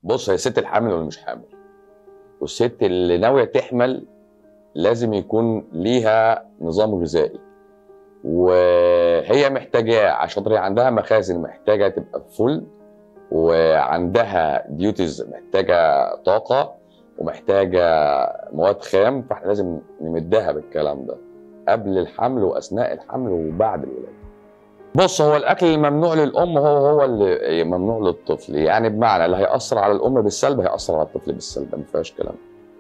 بص هي الست الحامل واللي مش حامل والست اللي ناويه تحمل لازم يكون ليها نظام غذائي وهي محتاجاه عشان خاطر هي عندها مخازن محتاجه تبقى فل وعندها ديوتيز محتاجه طاقه ومحتاجه مواد خام فاحنا لازم نمدها بالكلام ده قبل الحمل واثناء الحمل وبعد الولاده. بص هو الاكل الممنوع للام هو هو اللي ممنوع للطفل يعني بمعنى اللي هياثر على الام بالسلب هياثر على الطفل بالسلب ما فيهاش كلام.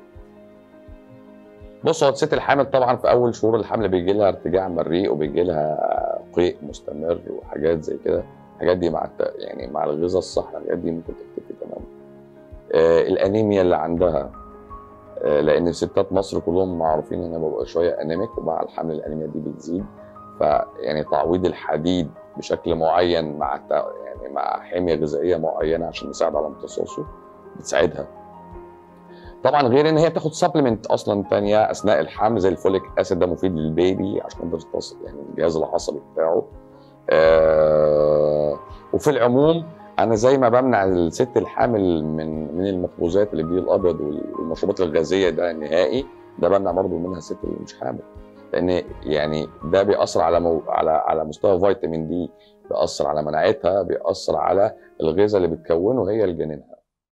بص هو الست الحامل طبعا في اول شهور الحمل بيجي لها ارتجاع مريء وبيجي لها قيء مستمر وحاجات زي كده الحاجات دي مع الت... يعني مع الغذاء الصح الحاجات دي ممكن تختفي تماما. آه الانيميا اللي عندها آه لان ستات مصر كلهم معروفين ان ببقى شويه انيميك ومع الحمل الانيميا دي بتزيد فيعني تعويض الحديد بشكل معين مع الت... يعني مع حميه غذائيه معينه عشان يساعد على امتصاصه بتساعدها طبعا غير ان هي بتاخد سبلمنت اصلا تانية اثناء الحمل زي الفوليك اسيد ده مفيد للبيبي عشان يقدر يتصل يعني الجهاز العصبي بتاعه آه وفي العموم انا زي ما بمنع الست الحامل من من المخبوزات اللي بيه الابيض والمشروبات الغازيه ده نهائي ده بمنع برضه منها الست اللي مش حامل لان يعني ده بيأثر على مو على على مستوى فيتامين دي بيأثر على مناعتها بيأثر على الغذاء اللي بتكونه هي لجنينها